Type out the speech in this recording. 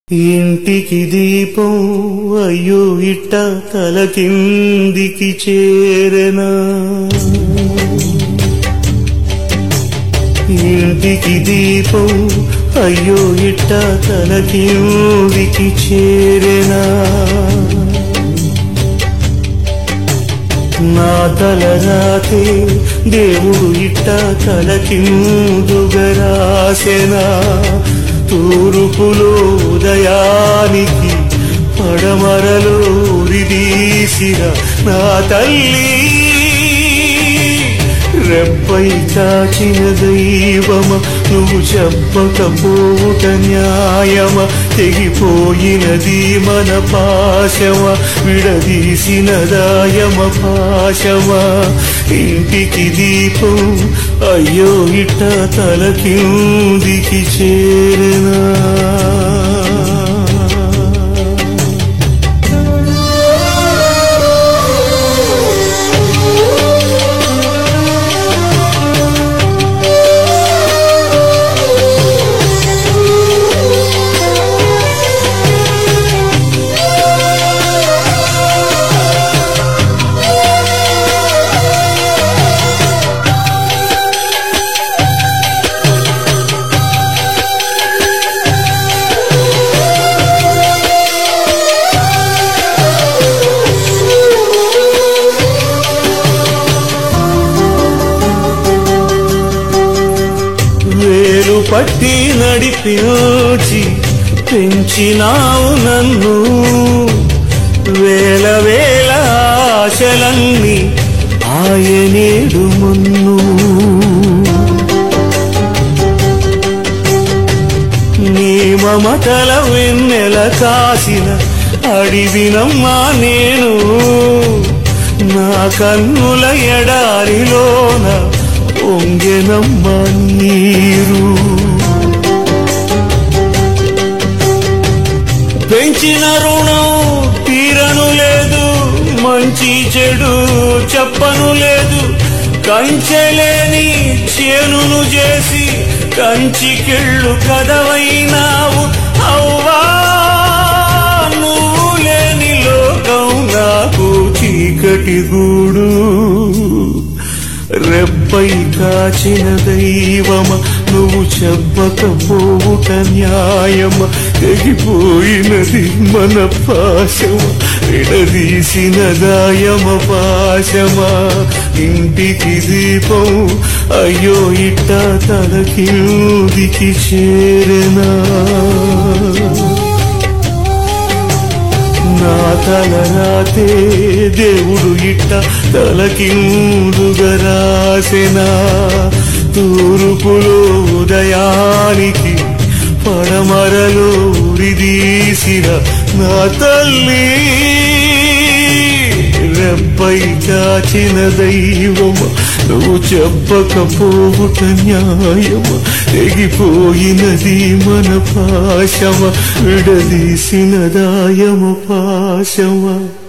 ఇంటికి దీపం అయ్యో ఇట్ట తల కిందికి చేరనా ఇంటికి దీపం అయ్యో ఇట్ట తల కిందికి చేరనా నా తల రాతే దేవుడు ఇట్ట తల కిందుగరాసెనా తూర్పులో ఉదయానికి పడమరలో ఉరిదీసిన నా తల్లి రెప్పై చాచిన దైవమ నువ్వు చెప్పకపోవుట న్యాయమ తెగిపోయినది మన పాశమ విడదీసిన దాయమ పాశమ ఇంటికి దీపం అయ్యో ఇట్ట తలకిందికి చేరనా వేలు పట్టి నడిపించి పెంచినావు నన్ను వేల వేల ఆశలన్నీ ఆయనేడు మున్ను నీ మమతల వెన్నెల కాసిన అడివినమ్మా నేను నా కన్నుల ఎడారిలోన ఒంగెనమ్మ నీరు పెంచిన రుణం తీరను లేదు మంచి చెడు చెప్పను లేదు కంచెలేని చేనును చేసి కంచికెళ్ళు కదవైనావు అవ్వా నువ్వు లేని లోకం నాకు చీకటి గూడు రెప్పై కాచిన దైవమ నువ్వు చెప్పకపోవుట న్యాయమ తెగిపోయినది మన పాశమ విడదీసిన దాయమ పాశమా ఇంటికి దీపం అయ్యో ఇట్ట తలకిందికి చేరనా నా తల రాతే దేవుడు ఇట్ట తలకిందుగరాసెనా తూర్పులో ఉదయానికి పడమరలో ఉరిదీసిన నా తల్లి రెప్పై చాచిన దైవమ నువ్వు చెప్పకపోవుట న్యాయమ తెగిపోయినది మన పాశమ విడదీసిన దాయమ పాశమ